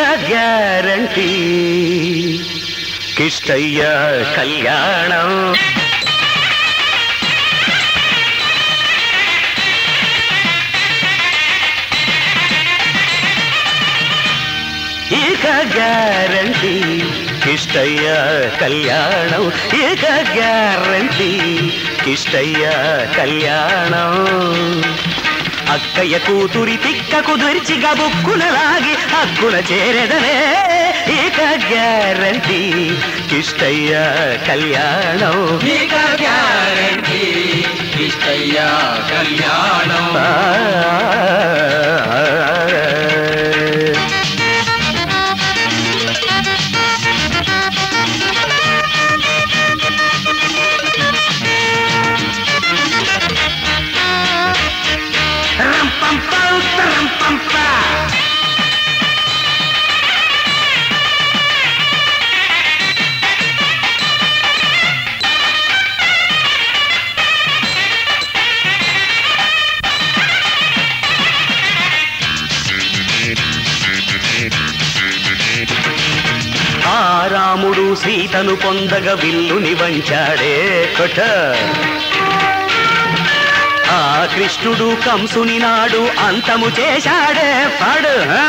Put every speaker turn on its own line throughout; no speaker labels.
Guarantee Kishtaiah కళ్యాణం ఇక guarantee Kishtaiah కళ్యాణం ఇక గ్యారంటీ కిష్టయ్య కళ్యాణం అక్కయ్య కూతురి తిక్క కుదిర్చి గబుక్కున లాగి హక్కున చేరెదనే ఇక గ్యారంటీ కిష్టయ్య కళ్యాణం
ఇక గ్యారంటీ ఇష్టయ్య కళ్యాణం
ఆ రంపంపం, రంపంప. ఆ రాముడు సీతను పొందగ విల్లుని వంచాడే కొట ఆ కృష్ణుడు కంసుని నాడు అంతము చేశాడే పడు ఆ.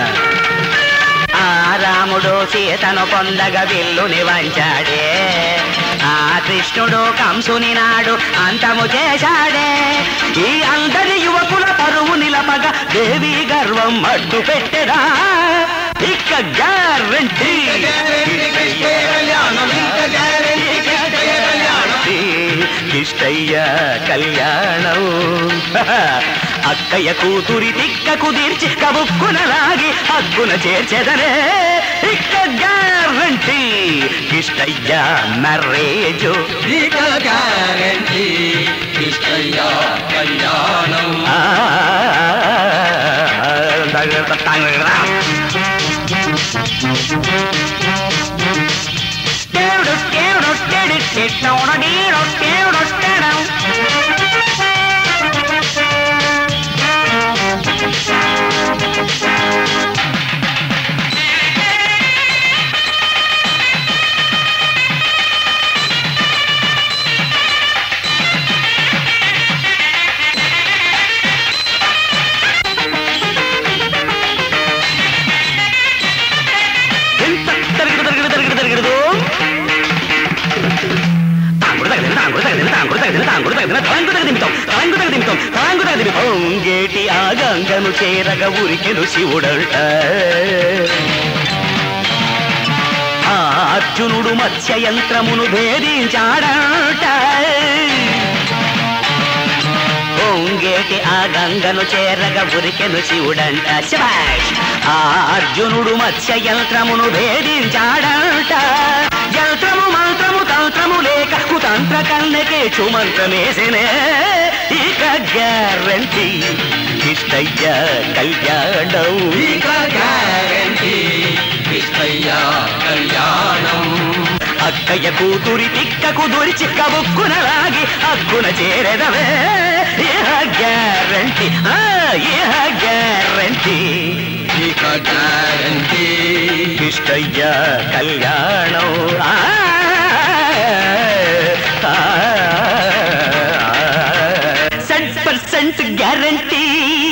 ఆ రాముడు సీతను పొందగ విల్లుని వంచాడే ఆ కృష్ణుడు కంసుని నాడు అంతము చేశాడే ఈ అందరి యువకుల పరువు నిలపగ దేవి గర్వం అడ్డు పెట్టెదా ఇక గ్యారంటీ
కళ్యాణం ఇంక గ్యారంటీ కళ్యాణం
కిష్టయ్య కళ్యాణం అక్కయ్య కూతురి తిక్క కుదిర్చి కబుక్కున లాగి హక్కున చేర్చెదనే ఇక్క గ్యారంటీ కిష్టయ్య మర్రేజు
ఇక గ్యారంటీ ఇష్టయ్య కళ్యాణం
ఆ, దగ్గర తంగరా. టేడు, టేడు, టేడు, టేడు, డీడు, టేడు, టేడు. ఎంత తరగడు తరగడు తరగడు తరగడు తాంగుడు తగదిన తాంగుడు తగదిన తాంగుడు తగదిన తాంగుడు తగదిన తాంగు తగదిమితాం తాంగు తగదిమితాం తాంగు తగదిమితాం గేటి ఆ గంగను చేరగ ఉరికెను శివుడంట ఆ అర్జునుడు మత్స్య యంత్రమును భేదించాడంట పొంగేటి ఆ గంగను చేరగ ఉరికెను శివుడంట శభాష్ ఆ అర్జునుడు మత్స్య యంత్రమును భేదించాడంట యంత్రము మంత్రము తంత్రము లేక కుతంత్ర కన్నెకే చుమంత్రమేసినే ఇక గ్యారంటీ ఇష్టయ్య కళ్యాణం
ఇక గ్యారంటీ ఇష్టయ్య కళ్యాణం
అక్కయ్య కూతురి తిక్కకు దొరిచి కబుక్కున లాగి హక్కున చేరెదవే ఇహ గ్యారంటీ ఆ, ఇహ గ్యారంటీ
ఇక గ్యారంటీ
ఇష్టయ్య కళ్యాణం ఆ, ఆ, సెంట్ పర్సెంట్ గ్యారంటీ